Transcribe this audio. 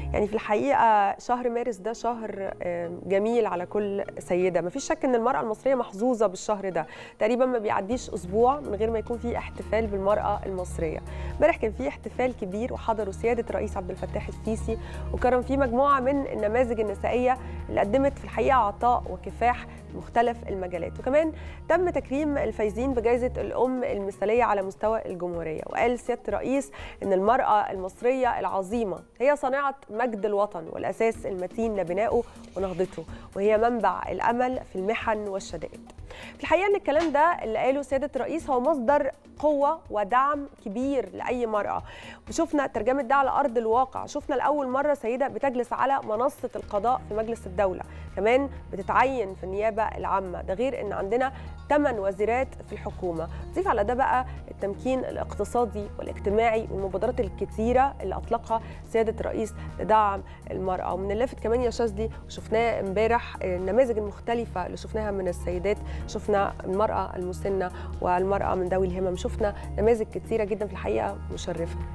يعني في الحقيقه شهر مارس ده شهر جميل على كل سيده مفيش شك ان المراه المصريه محظوظه بالشهر ده تقريبا ما بيعديش اسبوع من غير ما يكون في احتفال بالمراه المصريه امبارح كان في احتفال كبير وحضروا سياده الرئيس عبد الفتاح السيسي وكرم فيه مجموعه من النماذج النسائيه اللي قدمت في الحقيقه عطاء وكفاح في مختلف المجالات وكمان تم تكريم الفايزين بجائزه الام المثاليه على مستوى الجمهوريه وقال سياده الرئيس ان المراه المصريه العظيمه هي صانعه مجد الوطن والاساس المتين لبنائه ونهضته وهي منبع الامل في المحن والشدائد في الحقيقه ان الكلام ده اللي قاله سياده الرئيس هو مصدر قوه ودعم كبير لاي مراه وشفنا ترجمه ده على ارض الواقع شفنا لاول مره سيده بتجلس على منصه القضاء في مجلس الدوله كمان بتتعين في النيابه العامه ده غير ان عندنا ثمان وزيرات في الحكومه ضيف على ده بقى التمكين الاقتصادي والاجتماعي والمبادرات الكثيره اللي اطلقها سياده الرئيس لدعم المراه ومن اللافت كمان يا شاذلي شفناه امبارح النماذج المختلفه اللي شفناها من السيدات شفنا المراه المسنه والمراه من ذوي الهمم شفنا نماذج كثيره جدا في الحقيقه مشرفه